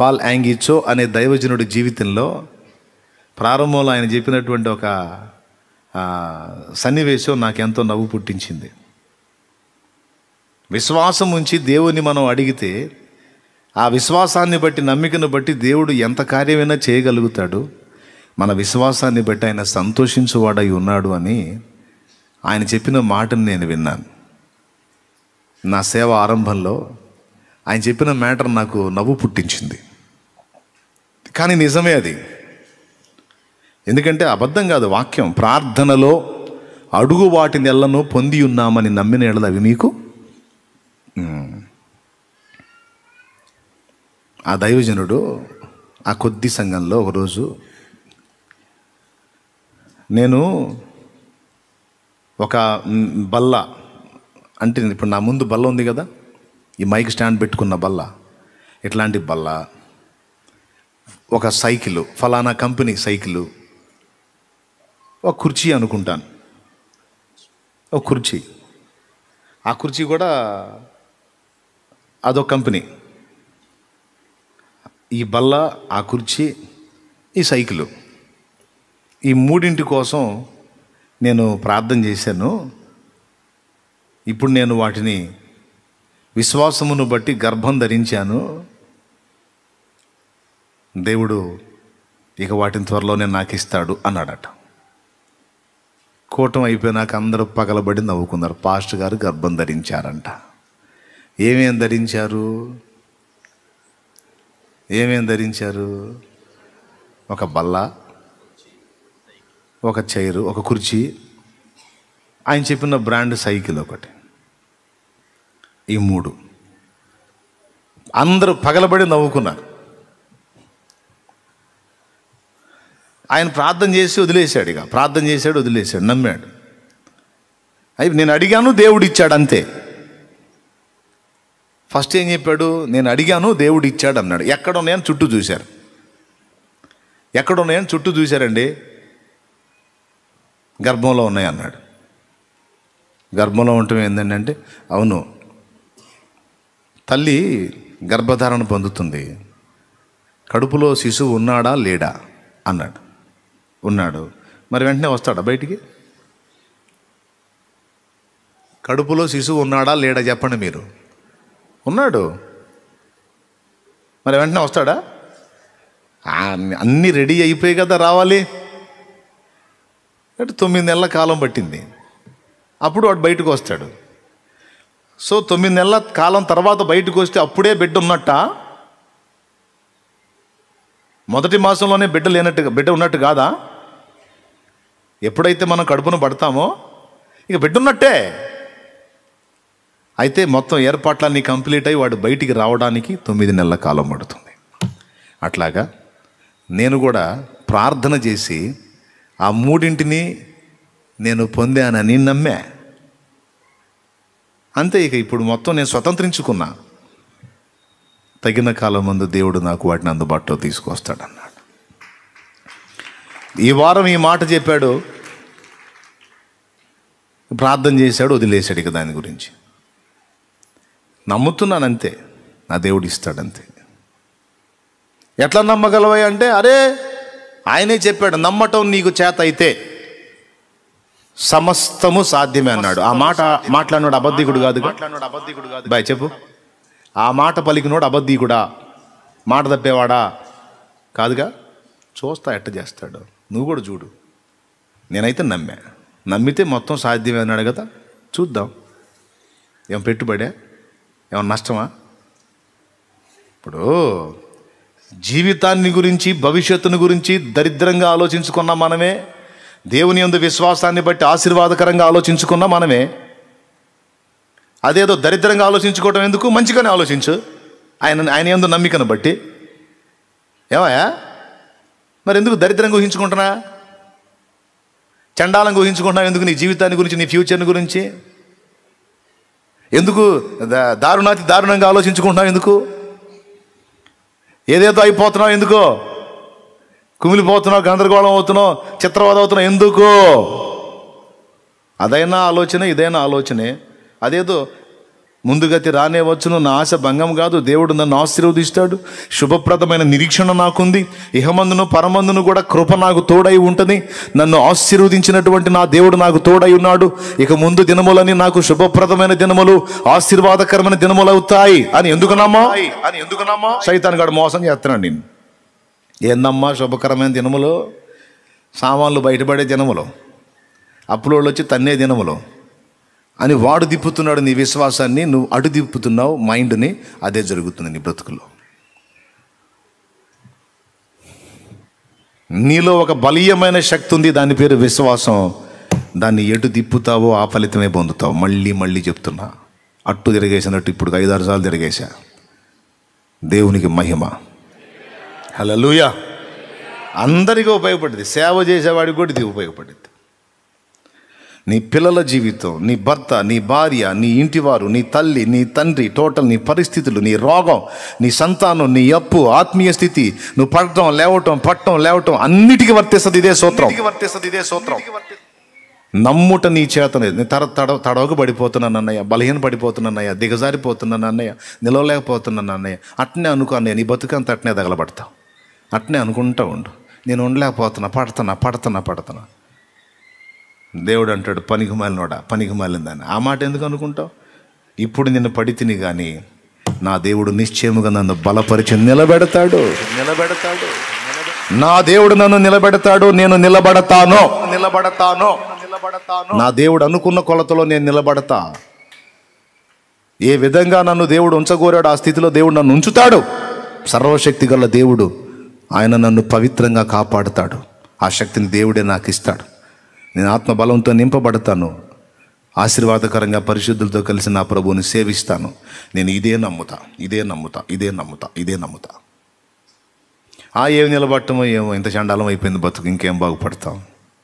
Paul యాంగిచో అనే దైవజనుడి జీవితంలో ప్రారంభంలో ఆయన చెప్పినటువంటి ఒక ఆ, సన్నివేశం నాకెంతో నవ్వు పుట్టించింది విశ్వాసం ఉంచి దేవుని మనం అడిగితే ఆ విశ్వాసాన్ని బట్టి నమ్మికను బట్టి దేవుడు ఎంత కార్యమైనా చేయగలుగుతాడు మన విశ్వాసాన్ని బట్టి ఆయన సంతోషించువాడై ఉన్నాడు అని ఆయన చెప్పిన మాటను నేను విన్నాను నా సేవ ఆరంభంలో ఆయన చెప్పిన మ్యాటర్ నాకు నవ్వు పుట్టించింది కానీ నిజమే అది ఎందుకంటే అబద్ధం కాదు వాక్యం ప్రార్థనలో అడుగు వాటి నెలను పొంది ఉన్నామని నమ్మిన ఎడల అవి మీకు ఉమ్. ఆ దైవజనుడు ఆ కొద్ది సంఘంలో ఒకరోజు నేను ఒక మ్, బల్ల అంటే ఇప్పుడు నా ముందు బల్ల ఉంది కదా ఈ మైక్ స్టాండ్ పెట్టుకున్న బల్ల ఇట్లాంటి బల్ల ఒక సైకిల్ ఫలానా కంపెనీ సైకిల్ ఒక కుర్చీ అనుకుంటాను ఒక కుర్చీ ఆ కుర్చీ కూడా అదొక కంపెనీ ఈ బల్ల ఆ కుర్చీ ఈ సైకిలు ఈ మూడింటి కోసం నేను ప్రార్థన చేశాను ఇప్పుడు నేను వాటిని విశ్వాసమును బట్టి గర్భం ధరించాను దేవుడు ఇక వాటిని త్వరలోనే నాకు ఇస్తాడు అన్నాడట కూటం అయిపోయినాక అందరూ పగలబడి నవ్వుకున్నారు పాస్టర్ గారు గర్భం ధరించారంట ఏమేం ధరించారు ఏమేం ధరించారు ఒక బల్ల ఒక చైరు ఒక కుర్చీ ఆయన చెప్పిన బ్రాండ్ సైకిల్ ఒకటి ఈ మూడు అందరూ పగలబడి నవ్వుకున్నారు ఆయన ప్రార్థన చేసి వదిలేశాడు ఇక ప్రార్థన చేశాడు వదిలేశాడు నమ్మాడు అయి నేను అడిగాను దేవుడు ఇచ్చాడు అంతే ఫస్ట్ ఏం చెప్పాడు నేను అడిగాను దేవుడు ఇచ్చాడు అన్నాడు ఎక్కడ ఉన్నాయని చుట్టూ చూశారు ఎక్కడ ఉన్నాయని చుట్టూ చూశారండి గర్భంలో ఉన్నాయి అన్నాడు గర్భంలో ఉండటం ఏంటండి అంటే అవును తల్లి గర్భధారణ పొందుతుంది కడుపులో శిశువు ఉన్నాడా లేడా అన్నాడు ఉన్నాడు మరి వెంటనే వస్తాడా బయటికి కడుపులో శిశువు ఉన్నాడా లేడా చెప్పండి మీరు ఉన్నాడు మరి వెంటనే వస్తాడా ఆ, అన్నీ రెడీ అయిపోయి కదా రావాలి అంటే తొమ్మిది నెలల కాలం పట్టింది అప్పుడు వాడు బయటకు వస్తాడు సో తొమ్మిది నెలల కాలం తర్వాత బయటకు వస్తే అప్పుడే బిడ్డ ఉన్నట్ట మొదటి మాసంలోనే బిడ్డ లేనట్టు బిడ్డ ఉన్నట్టు కాదా ఎప్పుడైతే మనం కడుపును పడతామో ఇక బిడ్డ ఉన్నట్టే అయితే మొత్తం ఏర్పాట్లన్నీ కంప్లీట్ అయి వాడు బయటికి రావడానికి తొమ్మిది నెలల కాలం పడుతుంది అట్లాగా నేను కూడా ప్రార్థన చేసి ఆ మూడింటిని నేను పొందానని నమ్మా అంతే ఇక ఇప్పుడు మొత్తం నేను స్వతంత్రించుకున్నా తగిన కాలం ముందు దేవుడు నాకు వాటిని అందుబాటులో తీసుకొస్తాడన్నాడు ఈ వారం ఈ మాట చెప్పాడు ప్రార్థన చేశాడు వదిలేశాడు ఇక దాని గురించి నమ్ముతున్నాను అంతే నా దేవుడు ఇస్తాడంతే ఎట్లా నమ్మగలవా అంటే అరే ఆయనే చెప్పాడు నమ్మటం నీకు చేత అయితే సమస్తము సాధ్యమే అన్నాడు ఆ మాట మాట్లాడినాడు అబద్ధికుడు కాదు బాయ్ చెప్పు ఆ మాట పలికినోడు అబద్ధికుడా మాట తప్పేవాడా కాదుగా చూస్తా ఎట్ట చేస్తాడు నువ్వు కూడా చూడు నేనైతే నమ్మా నమ్మితే మొత్తం సాధ్యమే అన్నాడు కదా చూద్దాం ఏం పెట్టుబడే ఏమన్నా నష్టమా ఇప్పుడు జీవితాన్ని గురించి భవిష్యత్తుని గురించి దరిద్రంగా ఆలోచించుకున్న మనమే దేవుని యందు విశ్వాసాన్ని బట్టి ఆశీర్వాదకరంగా ఆలోచించుకున్న మనమే అదేదో దరిద్రంగా ఆలోచించుకోవటం ఎందుకు మంచిగానే ఆలోచించు ఆయన ఆయన ఎందు నమ్మికను బట్టి ఏమయ్యా మరి ఎందుకు దరిద్రంగా ఊహించుకుంటున్నా చండాలంగా ఊహించుకుంటున్నావు ఎందుకు నీ జీవితాన్ని గురించి నీ ఫ్యూచర్ని గురించి ఎందుకు దా- దారుణాతి దారుణంగా ఆలోచించుకుంటున్నావు ఎందుకు ఏదేదో అయిపోతున్నావు ఎందుకో కుమిలిపోతున్నావు గందరగోళం అవుతున్నావు చిత్రవాద అవుతున్నావు ఎందుకు అదైనా ఆలోచన ఇదైనా ఆలోచనే అదేదో ముందుగతి రానే వచ్చును నా ఆశ భంగం కాదు దేవుడు నన్ను ఆశీర్వదిస్తాడు శుభప్రదమైన నిరీక్షణ నాకుంది ఇహమందును పరమందును కూడా కృప నాకు తోడై ఉంటుంది నన్ను ఆశీర్వదించినటువంటి నా దేవుడు నాకు తోడై ఉన్నాడు ఇక ముందు దినములని నాకు శుభప్రదమైన దినములు ఆశీర్వాదకరమైన దినములు అవుతాయి అని ఎందుకు నమ్మా అని ఎందుకు నమ్మా సైతాన్ గడు మోసం చేస్తున్నాడు నేను ఏందమ్మా శుభకరమైన దినములు సామాన్లు బయటపడే దినములు అప్పులోళ్ళు వచ్చి తన్నే దినములు అని వాడు దిప్పుతున్నాడు నీ విశ్వాసాన్ని నువ్వు అడు దిప్పుతున్నావు మైండ్ని అదే జరుగుతుంది నీ బ్రతుకులో నీలో ఒక బలీయమైన శక్తి ఉంది దాని పేరు విశ్వాసం దాన్ని ఎటు తిప్పుతావో ఆ ఫలితమే పొందుతావు మళ్ళీ మళ్ళీ చెప్తున్నా అట్టు తిరిగేసినట్టు ఇప్పుడు ఐదారు సార్లు తిరిగేశా దేవునికి మహిమ హలలుయా అందరికీ ఉపయోగపడింది సేవ చేసేవాడికి కూడా ఇది ఉపయోగపడింది నీ పిల్లల జీవితం నీ భర్త నీ భార్య నీ ఇంటివారు నీ తల్లి నీ తండ్రి టోటల్ నీ పరిస్థితులు నీ రోగం నీ సంతానం నీ అప్పు ఆత్మీయ స్థితి నువ్వు పడటం లేవటం పట్టడం లేవటం అన్నిటికీ వర్తిస్తుంది ఇదే సూత్రం వర్తిస్తుంది ఇదే సూత్రం నమ్ముట నీ చేతనే నేను తడ తడ తడవకు పడిపోతున్నాను అన్నయ్య బలహీన పడిపోతున్నానయ్య దిగజారిపోతున్నాను అన్నయ్య నిలవలేకపోతున్నాను అన్నయ్య అట్నే అనుకో అన్నయ్య నీ బతుకంత అట్నే తగలబడతావు అట్నే అనుకుంటా ఉండు నేను ఉండలేకపోతున్నా పడుతున్నా పడుతున్నా పడుతున్నా దేవుడు అంటాడు పనికి మాలినోడా పనికి మాలిందని ఆ మాట ఎందుకు అనుకుంటావు ఇప్పుడు నిన్ను పడి తిని కానీ నా దేవుడు నిశ్చయముగా నన్ను బలపరిచి నిలబెడతాడు నిలబెడతాడు నా దేవుడు నన్ను నిలబెడతాడు నేను నిలబడతాను నిలబడతాను నిలబడతాను నా దేవుడు అనుకున్న కొలతలో నేను నిలబడతా ఏ విధంగా నన్ను దేవుడు ఉంచగోరాడు ఆ స్థితిలో దేవుడు నన్ను ఉంచుతాడు సర్వశక్తి గల దేవుడు ఆయన నన్ను పవిత్రంగా కాపాడుతాడు ఆ శక్తిని దేవుడే నాకు ఇస్తాడు నేను ఆత్మ బలంతో నింపబడతాను ఆశీర్వాదకరంగా పరిశుద్ధులతో కలిసి నా ప్రభువుని సేవిస్తాను నేను ఇదే నమ్ముతా ఇదే నమ్ముతా ఇదే నమ్ముతా ఇదే నమ్ముతా ఆ ఏం నిలబట్టమో ఏమో ఇంత చండాలం అయిపోయింది బతుకు ఇంకేం బాగుపడతాం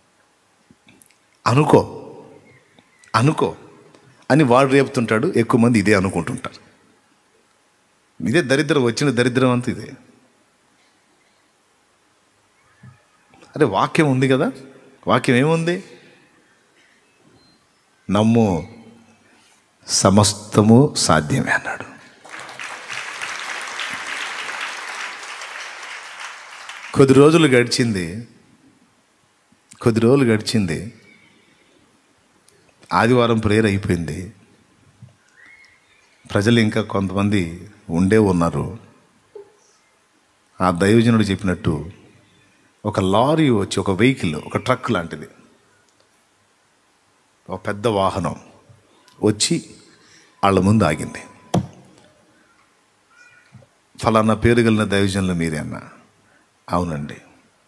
అనుకో అనుకో అని వాడు రేపుతుంటాడు ఎక్కువ మంది ఇదే అనుకుంటుంటారు ఇదే దరిద్రం వచ్చిన దరిద్రం అంతా ఇదే అరే వాక్యం ఉంది కదా వాక్యం ఏముంది నమ్ము సమస్తము సాధ్యమే అన్నాడు కొద్ది రోజులు గడిచింది కొద్ది రోజులు గడిచింది ఆదివారం ప్రేయర్ అయిపోయింది ప్రజలు ఇంకా కొంతమంది ఉండే ఉన్నారు ఆ దైవజనుడు చెప్పినట్టు ఒక లారీ వచ్చి ఒక వెహికల్ ఒక ట్రక్ లాంటిది ఒక పెద్ద వాహనం వచ్చి వాళ్ళ ముందు ఆగింది ఫలానా పేరు కలిగిన దైవజనులు మీరే అన్న అవునండి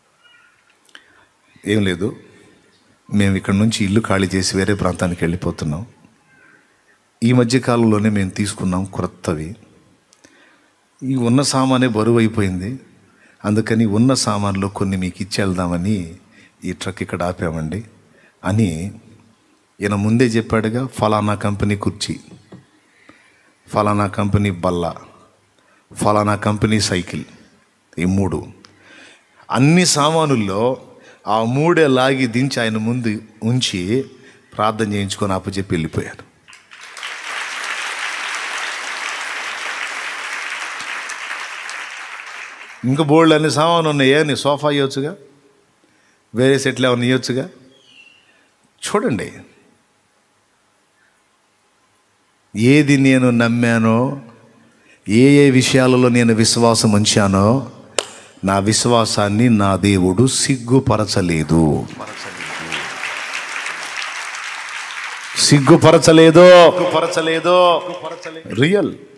ఏం లేదు మేము ఇక్కడ నుంచి ఇల్లు ఖాళీ చేసి వేరే ప్రాంతానికి వెళ్ళిపోతున్నాం ఈ మధ్య కాలంలోనే మేము తీసుకున్నాం క్రొత్తవి ఈ ఉన్న సామానే బరువు అయిపోయింది అందుకని ఉన్న సామాన్లో కొన్ని మీకు ఇచ్చి వెళ్దామని ఈ ట్రక్ ఇక్కడ ఆపామండి అని ఈయన ముందే చెప్పాడుగా ఫలానా కంపెనీ కుర్చీ ఫలానా కంపెనీ బల్ల ఫలానా కంపెనీ సైకిల్ ఈ మూడు అన్ని సామానుల్లో ఆ మూడే లాగి దించి ఆయన ముందు ఉంచి ప్రార్థన చేయించుకొని అప్పచెప్పి వెళ్ళిపోయాడు ఇంకా బోల్డ్ అన్ని సామాను ఉన్నాయి నీ సోఫా ఇవ్వచ్చుగా వేరే సెట్లు ఏమైనా ఇవ్వచ్చుగా చూడండి ఏది నేను నమ్మానో ఏ ఏ విషయాలలో నేను విశ్వాసం ఉంచానో నా విశ్వాసాన్ని నా దేవుడు సిగ్గుపరచలేదు సిగ్గుపరచలేదో పరచలేదో రియల్